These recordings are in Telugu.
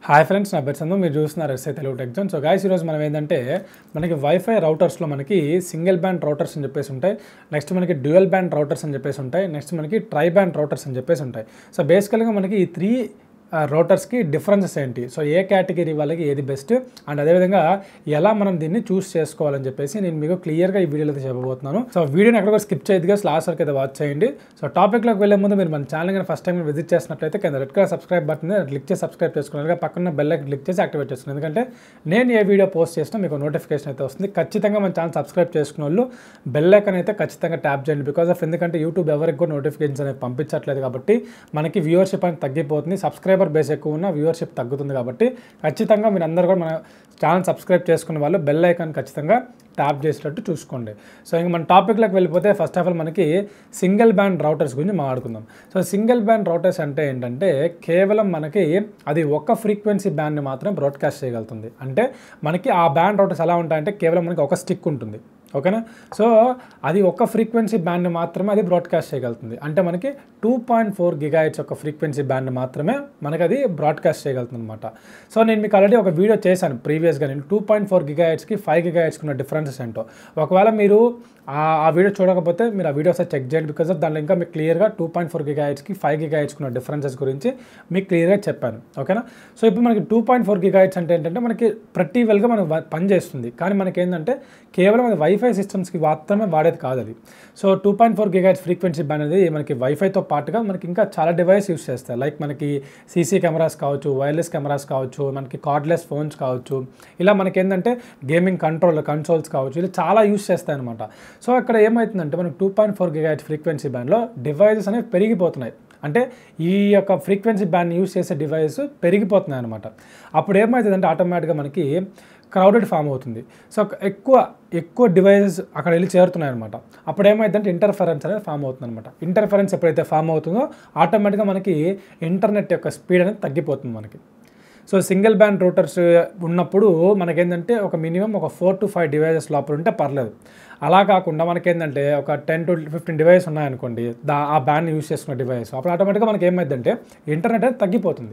హాయ్ ఫ్రెండ్స్ నా పేరు సందు మీరు చూస్తున్నారు SI Telugu Tech Zone so guys ఈరోజు మనం ఏంటంటే మనకి వైఫై రౌటర్స్లో మనకి సింగిల్ బ్యాండ్ రౌటర్స్ అని చెప్పేసి ఉంటాయి నెక్స్ట్ మనకి డ్యూయల్ బ్యాండ్ రౌటర్స్ అని చెప్పేసి ఉంటాయి నెక్స్ట్ మనకి ట్రై బ్యాండ్ రౌటర్స్ అని చెప్పేసి ఉంటాయి సో బేసికల్గా మనకి ఈ త్రీ రౌటర్స్కి డిఫరెన్సెస్ ఏంటి సో ఏ కేటగిరీ వాళ్ళకి ఏది బెస్ట్ అండ్ అదేవిధంగా ఎలా మనం దీన్ని చూస్ చేసుకోవాలని చెప్పేసి నేను మీకు క్లియర్గా ఈ వీడియోలో అయితే చెప్పబోతున్నాను సో వీడియోని ఎక్కడ కూడా స్కిప్ చేయదుగా లాస్ట్ వరకు అయితే వాచ్ చేయండి సో టాపిక్లోకి వెళ్ళే ముందు మీరు మన ఛానల్ కానీ ఫస్ట్ టైం విజిట్ చేసినట్లయితే కింద red colour subscribe button click చేసి సబ్స్క్రైబ్ చేసుకున్నారు పక్కన బెల్ ఐకన్ క్లిక్ చేసి యాక్టివేట్ చేసుకున్నాను ఎందుకంటే నేను ఏ వీడియో పోస్ట్ చేసినా మీకు నోటిఫికేషన్ అయితే వస్తుంది ఖచ్చితంగా మన ఛానల్ సబ్స్క్రైబ్ చేసుకున్న వాళ్ళు బెల్ ఐకన్ అయితే ఖచ్చితంగా ట్యాప్ చేయండి బికాస్ ఆఫ్ ఎందుకంటే యూట్యూబ్ ఎవరికి కూడా నోటిఫికేషన్స్ అనేవి పంపించట్లేదు కాబట్టి మనకి వ్యూవర్షిప్ అనేది తగ్గిపోతుంది సబ్స్క్రైబర్ బేస్ ఎక్కువ ఉన్న వ్యూవర్షిప్ తగ్గుతుంది కాబట్టి ఖచ్చితంగా మీరు అందరూ కూడా మన ఛానల్ సబ్స్క్రైబ్ చేసుకున్న వాళ్ళు బెల్ ఐకాన్ ఖచ్చితంగా ట్యాప్ చేసేటట్టు చూసుకోండి సో ఇంక మన టాపిక్లోకి వెళ్ళిపోతే ఫస్ట్ ఆఫ్ ఆల్ మనకి సింగిల్ బ్యాండ్ రౌటర్స్ గురించి మాట్లాడుకుందాం సో సింగిల్ బ్యాండ్ రౌటర్స్ అంటే ఏంటంటే కేవలం మనకి అది ఒక ఫ్రీక్వెన్సీ బ్యాండ్ని మాత్రం బ్రాడ్కాస్ట్ చేయగలుగుతుంది అంటే మనకి ఆ బ్యాండ్ రౌటర్స్ ఎలా ఉంటాయంటే కేవలం మనకి ఒక స్టిక్ ఉంటుంది ఓకేనా సో అది ఒక ఫ్రీక్వెన్సీ బ్యాండ్ మాత్రమే అది బ్రాడ్కాస్ట్ చేయగలుగుతుంది అంటే మనకి టూ పాయింట్ ఫోర్ గిగాయిట్స్ ఒక ఫ్రీక్వెన్సీ బ్యాండ్ మాత్రమే మనకి అది బ్రాడ్కాస్ట్ చేయగలుగుతుంది అనమాట సో నేను మీకు ఆల్రెడీ ఒక వీడియో చేశాను ప్రీవియస్గా నేను టూ పాయింట్ ఫోర్ గిగాయిట్స్కి ఫైవ్ గిగాయిట్స్కి ఉన్న డిఫరెన్సెస్ ఏంటో ఒకవేళ మీరు ఆ ఆ వీడియో చూడకపోతే మీరు ఆ వీడియో ఒకసారి చెక్ చేయండి బికాస్ ఆఫ్ దాంట్లో ఇంకా మీకు క్లియర్గా టూ పాయింట్ ఫోర్ గిగాయిట్స్కి ఫైవ్ గిగాయిట్స్కి ఉన్న డిఫరెన్సెస్ గురించి మీకు క్లియర్గా చెప్పాను ఓకేనా సో ఇప్పుడు మనకి టూ పాయింట్ ఫోర్ గిగాయిట్స్ అంటే ఏంటంటే మనకి ప్రతి వెల్గా మనకు వ- పనిచేస్తుంది కానీ మనకి ఏంటంటే కేవలం అది వైఫై సిస్టమ్స్కి మాత్రమే వాడేది కాదు అది so two point four gigahertz frequency band అనేది మనకి వైఫైతో పాటుగా మనకి ఇంకా చాలా డివైస్ యూస్ చేస్తాయి లైక్ మనకి సీసీ కెమెరాస్ కావచ్చు వైర్లెస్ కెమెరాస్ కావచ్చు మనకి కార్డ్లెస్ ఫోన్స్ కావచ్చు ఇలా మనకి ఏంటంటే గేమింగ్ కంట్రోల్ కన్సోల్స్ కావచ్చు ఇలా చాలా యూస్ చేస్తాయి అనమాట సో అక్కడ ఏమవుతుందంటే మనకి టూ పాయింట్ ఫోర్ గిగాయిట్ ఫ్రీక్వెన్సీ బ్యాండ్లో డివైజెస్ అనేవి పెరిగిపోతున్నాయి అంటే ఈ యొక్క ఫ్రీక్వెన్సీ బ్యాండ్ యూస్ చేసే డివైస్ పెరిగిపోతున్నాయి అనమాట అప్పుడు ఏమవుతుందంటే ఆటోమేటిక్గా మనకి క్రౌడెడ్ ఫామ్ అవుతుంది సో ఎక్కువ ఎక్కువ డివైసెస్ అక్కడ వెళ్ళి చేరుతున్నాయి అనమాట అప్పుడు ఏమైందంటే ఇంటర్ఫరెన్స్ అనేది ఫామ్ అవుతుంది అనమాట ఇంటర్ఫరెన్స్ ఎప్పుడైతే ఫామ్ అవుతుందో ఆటోమేటిక్గా మనకి ఇంటర్నెట్ యొక్క స్పీడ్ అనేది తగ్గిపోతుంది మనకి సో సింగిల్ బ్యాండ్ రూటర్స్ ఉన్నప్పుడు మనకేంటంటే ఒక మినిమం ఒక ఫోర్ టు ఫైవ్ డివైజెస్ లోపల ఉంటే పర్లేదు అలా కాకుండా మనకేంటంటే ఒక టెన్ టు ఫిఫ్టీన్ డివైస్ ఉన్నాయనుకోండి దా ఆ బ్యాండ్ యూస్ చేసుకున్న డివైస్ అప్పుడు ఆటోమేటిక్గా మనకి ఏమైందంటే ఇంటర్నెట్ అనేది తగ్గిపోతుంది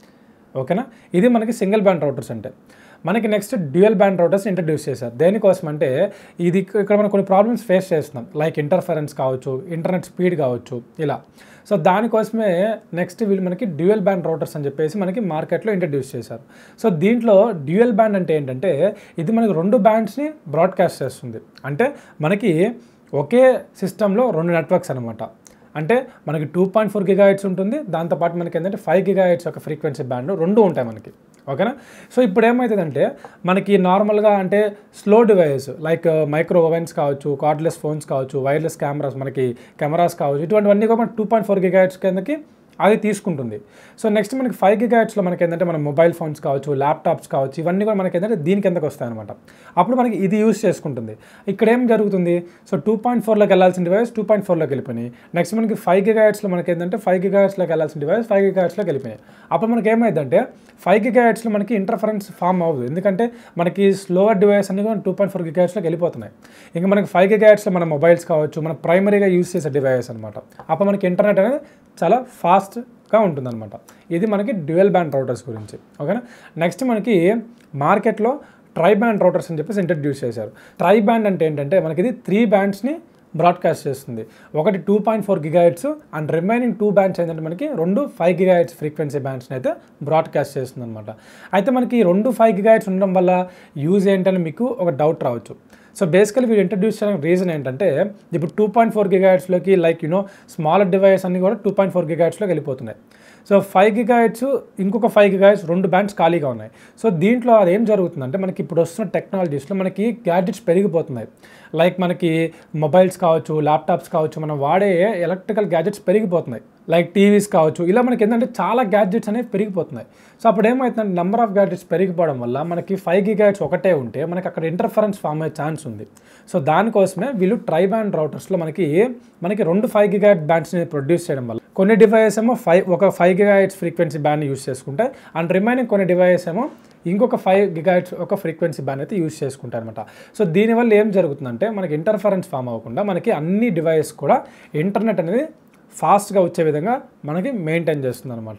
ఓకేనా ఇది మనకి సింగిల్ బ్యాండ్ రౌటర్స్ అంటే మనకి next dual band routers introduce చేశారు దేనికోసం అంటే ఇది ఇక్క- ఇక్కడ మనం కొన్ని ప్రాబ్లమ్స్ ఫేస్ చేస్తున్నాం లైక్ ఇంటర్ఫరెన్స్ కావచ్చు ఇంటర్నెట్ స్పీడ్ కావచ్చు ఇలా సో దానికోసమే నెక్స్ట్ వీళ్ళు మనకి డ్యూయల్ బ్యాండ్ రౌటర్స్ అని చెప్పేసి మనకి మార్కెట్లో ఇంట్రడ్యూస్ చేశారు సో దీంట్లో డ్యూయల్ బ్యాండ్ అంటే ఏంటంటే ఇది మనకి రెండు బ్యాండ్స్ని బ్రాడ్కాస్ట్ చేస్తుంది అంటే మనకి ఒకే సిస్టంలో రెండు నెట్వర్క్స్ అనమాట అంటే మనకి టూ పాయింట్ ఫోర్ గిగాయిట్స్ ఉంటుంది దాంతోపాటు మనకి ఏంటంటే ఫైవ్ గిగాయిట్స్ ఒక ఫ్రీక్వెన్సీ బ్యాండ్ రెండు ఉంటాయి మనకి ఓకేనా సో ఇప్పుడు ఏమవుతుందంటే మనకి నార్మల్గా అంటే slow device like micro ovens కావచ్చు కార్డ్లెస్ ఫోన్స్ కావచ్చు వైర్లెస్ కెమెరాస్ మనకి కెమెరాస్ కావచ్చు ఇటువంటివన్నీ కూడా మన టూ పాయింట్ ఫోర్ గిగాయిట్స్ కిందకి అది తీసుకుంటుంది సో నెక్స్ట్ మనకి ఫైవ్ గిగాయిట్స్లో మనకి ఏంటంటే మన మొబైల్ ఫోన్స్ కావచ్చు ల్యాప్టాప్స్ కావచ్చు ఇవన్నీ కూడా మనకి ఏంటంటే దీని కిందకి వస్తాయి అనమాట అప్పుడు మనకి ఇది యూస్ చేసుకుంటుంది ఇక్కడ ఏం జరుగుతుంది సో టూ పాయింట్ ఫోర్లోకి వెళ్ళాల్సిన డివైస్ టూ పాయింట్ ఫోర్లోకి వెళ్ళిపోయినాయి నెక్స్ట్ మనకి ఫైవ్ గిగాయిట్స్లో మనకి ఏంటంటే ఫైవ్ గిగాయిట్స్లోకి వెళ్ళాల్సిన డివైస్ ఫైవ్ గిగాయిట్స్లోకి వెళ్ళిపోయాయి అప్పుడు మనకి ఏమైందంటే ఫైవ్ గిగాయిట్స్లో మనకి ఇంటర్ఫరెన్స్ ఫామ్ అవ్వదు ఎందుకంటే మనకి స్లోవర్ డివైస్ అన్ని కూడా టూ పాయింట్ ఫోర్ గిగాయిట్స్లోకి వెళ్ళిపోతున్నాయి ఇంకా మనకి ఫైవ్ గిగాయిట్స్లో మన మొబైల్స్ కావచ్చు మన ప్రైమరీగా యూస్ చేసే డివైస్ అనమాట అప్పుడు మనకి ఇంటర్నెట్ అనేది చాలా ఫాస్ట్గా ఉంటుందన్నమాట ఇది మనకి డ్యూయల్ బ్యాండ్ రౌటర్స్ గురించి ఓకేనా నెక్స్ట్ మనకి మార్కెట్లో ట్రై బ్యాండ్ రౌటర్స్ అని చెప్పేసి ఇంట్రడ్యూస్ చేశారు ట్రై బ్యాండ్ అంటే ఏంటంటే మనకి ఇది త్రీ బ్యాండ్స్ని బ్రాడ్కాస్ట్ చేస్తుంది ఒకటి two point four gigahertz and remaining two bands ఏంటంటే మనకి రెండు ఫైవ్ గిగాయిట్స్ ఫ్రీక్వెన్సీ బ్యాండ్స్ని అయితే బ్రాడ్కాస్ట్ చేస్తుంది అనమాట అయితే మనకి ఈ రెండు ఫైవ్ గిగాయిట్స్ ఉండడం వల్ల యూజ్ ఏంటని మీకు ఒక డౌట్ రావచ్చు సో బేసికలీ వీళ్ళు ఇంట్రడ్యూస్ చేయడానికి రీజన్ ఏంటంటే ఇప్పుడు టూ పాయింట్ ఫోర్ గిగాయిట్స్లోకి లైక్ యూనో స్మాలర్ డివైస్ అన్ని కూడా టూ పాయింట్ ఫోర్ గిగాయిట్స్లోకి వెళ్ళిపోతున్నాయి సో ఫైవ్ గిగాయిట్స్ ఇంకొక ఫైవ్ గిగాయిట్స్ రెండు బ్యాండ్స్ ఖాళీగా ఉన్నాయి సో దీంట్లో అది ఏం జరుగుతుందంటే మనకి ఇప్పుడు వస్తున్న టెక్నాలజీస్లో మనకి గ్యాడ్జెట్స్ పెరిగిపోతున్నాయి లైక్ మనకి మొబైల్స్ కావచ్చు ల్యాప్టాప్స్ కావచ్చు మనం వాడే ఎలక్ట్రికల్ గ్యాడ్జెట్స్ పెరిగిపోతున్నాయి లైక్ టీవీస్ కావచ్చు ఇలా మనకి ఏంటంటే చాలా గ్యాడ్జెట్స్ అనేవి పెరిగిపోతున్నాయి సో అప్పుడు ఏమవుతుందంటే నెంబర్ ఆఫ్ గ్యాడ్జెట్స్ పెరిగిపోవడం వల్ల మనకి ఫైవ్ గిగాయిట్స్ ఒకటే ఉంటే మనకి అక్కడ ఇంటర్ఫరెన్స్ ఫామ్ అయ్యే ఛాన్స్ ఉంది సో దానికోసమే వీళ్ళు ట్రై బ్యాండ్ రౌటర్స్లో మనకి మనకి రెండు ఫైవ్ గిగాయిట్ బ్యాండ్స్ని ప్రొడ్యూస్ చేయడం వల్ల కొన్ని డివైస్ ఏమో ఫైవ్ ఒక five gigahertz frequency band use చేసుకుంటాయి అండ్ రిమైనింగ్ కొన్ని డివైస్ ఏమో ఇంకొక ఫైవ్ గిగాయిట్స్ ఒక ఫ్రీక్వెన్సీ బ్యాండ్ అయితే యూస్ చేసుకుంటారు అనమాట సో దీనివల్ల ఏం జరుగుతుందంటే మనకి ఇంటర్ఫరెన్స్ ఫామ్ అవ్వకుండా మనకి అన్ని డివైస్ కూడా ఇంటర్నెట్ అనేది ఫాస్ట్గా వచ్చే విధంగా మనకి మెయింటైన్ చేస్తుంది అనమాట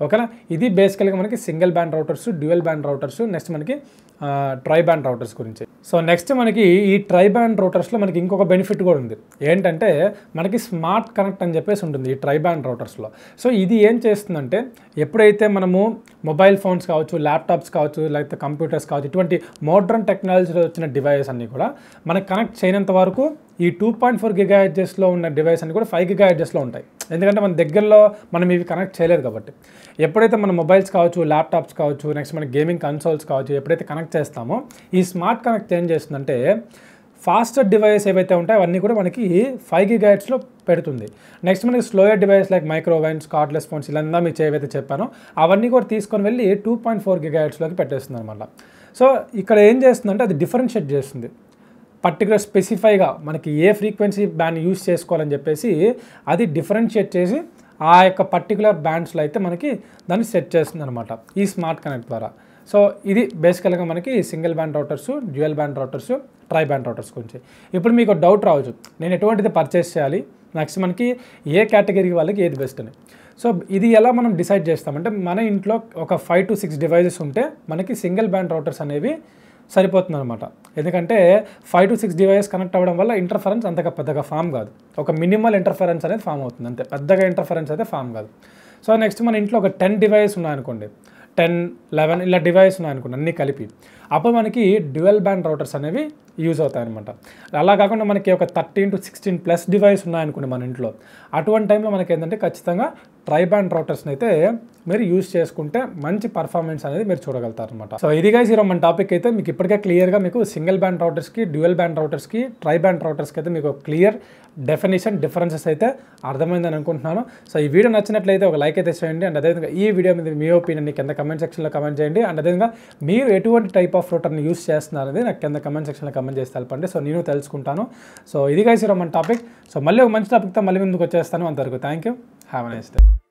ఓకేనా ఇది బేసికల్గా మనకి single band routers dual band routers next మనకి ట్రై బ్యాండ్ రౌటర్స్ గురించి సో నెక్స్ట్ మనకి ఈ ట్రై బ్యాండ్ రౌటర్స్లో మనకి ఇంకొక బెనిఫిట్ కూడా ఉంది ఏంటంటే మనకి స్మార్ట్ కనెక్ట్ అని చెప్పేసి ఉంటుంది ఈ ట్రై బ్యాండ్ రౌటర్స్లో సో ఇది ఏం చేస్తుందంటే ఎప్పుడైతే మనము మొబైల్ ఫోన్స్ కావచ్చు ల్యాప్టాప్స్ కావచ్చు లేకపోతే కంప్యూటర్స్ కావచ్చు ఇటువంటి మోడ్రన్ టెక్నాలజీలో వచ్చిన డివైస్ అన్నీ కూడా మనకి కనెక్ట్ చేయనంత వరకు ఈ టూ పాయింట్ ఫోర్ గిగా హెడ్జెస్లో ఉన్న డివైస్ అన్ని కూడా ఫైవ్ గిగా హెడ్జెస్లో ఉంటాయి ఎందుకంటే మన దగ్గరలో మనం ఇవి కనెక్ట్ చేయలేదు కాబట్టి ఎప్పుడైతే మన మొబైల్స్ కావచ్చు ల్యాప్టాప్స్ కావచ్చు నెక్స్ట్ మన గేమింగ్ కన్సోల్స్ కావచ్చు ఎప్పుడైతే కనెక్ట్ చేస్తామో ఈ స్మార్ట్ కనెక్ట్ ఏం చేస్తుందంటే ఫాస్టర్ డివైస్ ఏవైతే ఉంటాయో అవన్నీ కూడా మనకి ఫైవ్ గిగా హెడ్స్లో పెడుతుంది నెక్స్ట్ మనకి slower device like microwaves cordless phones ఇలా మీకు ఏవైతే చెప్పానో అవన్నీ కూడా తీసుకొని వెళ్ళి టూ పాయింట్ ఫోర్ గిగా హెడ్స్లోకి పెట్టేస్తుంది అనమాట సో ఇక్కడ ఏం చేస్తుందంటే అది డిఫరెన్షియేట్ చేస్తుంది పర్టికులర్ స్పెసిఫైగా మనకి ఏ ఫ్రీక్వెన్సీ బ్యాండ్ యూస్ చేసుకోవాలని చెప్పేసి అది డిఫరెన్షియేట్ చేసి ఆ యొక్క పర్టికులర్ బ్యాండ్స్లో అయితే మనకి దాన్ని సెట్ చేస్తుంది అనమాట ఈ స్మార్ట్ కనెక్ట్ ద్వారా సో ఇది బేసికల్గా మనకి single band routers dual band routers tri band routers గురించి ఇప్పుడు మీకు డౌట్ రావచ్చు నేను ఎటువంటిది పర్చేస్ చేయాలి నెక్స్ట్ మనకి ఏ కేటగిరీ వాళ్ళకి ఏది బెస్ట్ అని సో ఇది ఎలా మనం డిసైడ్ చేస్తామంటే మన ఇంట్లో ఒక ఫైవ్ టు సిక్స్ డివైజెస్ ఉంటే మనకి సింగిల్ బ్యాండ్ రౌటర్స్ అనేవి సరిపోతుంది అనమాట ఎందుకంటే five to six device connect అవ్వడం వల్ల ఇంటర్ఫరెన్స్ అంతగా పెద్దగా ఫామ్ కాదు ఒక మినిమల్ ఇంటర్ఫరెన్స్ అనేది ఫామ్ అవుతుంది అంతే పెద్దగా ఇంటర్ఫరెన్స్ అయితే ఫామ్ కాదు సో నెక్స్ట్ మన ఇంట్లో ఒక టెన్ డివైస్ ఉన్నాయనుకోండి టెన్ లెవెన్ ఇలా డివైస్ ఉన్నాయనుకోండి అన్నీ కలిపి అప్పుడు మనకి డ్యువల్ బ్యాండ్ రౌటర్స్ అనేవి యూజ్ అవుతాయి అనమాట అలా కాకుండా మనకి ఒక thirteen to sixteen plus device ఉన్నాయనుకోండి మన ఇంట్లో అటువంటి టైంలో మనకి ఏంటంటే ఖచ్చితంగా ట్రై బ్యాండ్ రౌటర్స్ని అయితే మీరు యూజ్ చేసుకుంటే మంచి పర్ఫార్మెన్స్ అనేది మీరు చూడగలుగుతారు అనమాట సో ఇది గైస్ ఈరోజు మన టాపిక్ అయితే మీకు ఇప్పటికే క్లియర్గా మీకు సింగిల్ బ్యాండ్ రౌటర్స్కి డ్యూయల్ బ్యాండ్ రౌటర్స్కి ట్రై బ్యాండ్ రౌటర్స్కి అయితే మీకు క్లియర్ డెఫినేషన్ డిఫరెన్సెస్ అయితే అర్థమైందని అనుకుంటున్నాను సో ఈ వీడియో నచ్చినట్లయితే ఒక లైక్ అయితే చేయండి అండ్ అదేవిధంగా ఈ వీడియో మీద మీ ఒపీనియన్ కింద కమెంట్ సెక్షన్లో కమెంట్ చేయండి అండ్ అదేవిధంగా మీరు ఎటువంటి టైప్ ఆఫ్ రౌటర్ని యూస్ చేస్తున్నారు అనేది నాకు కింద కమెంట్ సెక్షన్లో కమెంట్ చేసి తెలపండి సో నేను తెలుసుకుంటాను సో ఇది గైస్ ఈరోజు మన టాపిక్ సో మళ్ళీ ఒక మంచి టాపిక్తో మళ్ళీ ముందుకు వచ్చేస్తాను అంతవరకు thank you have nice day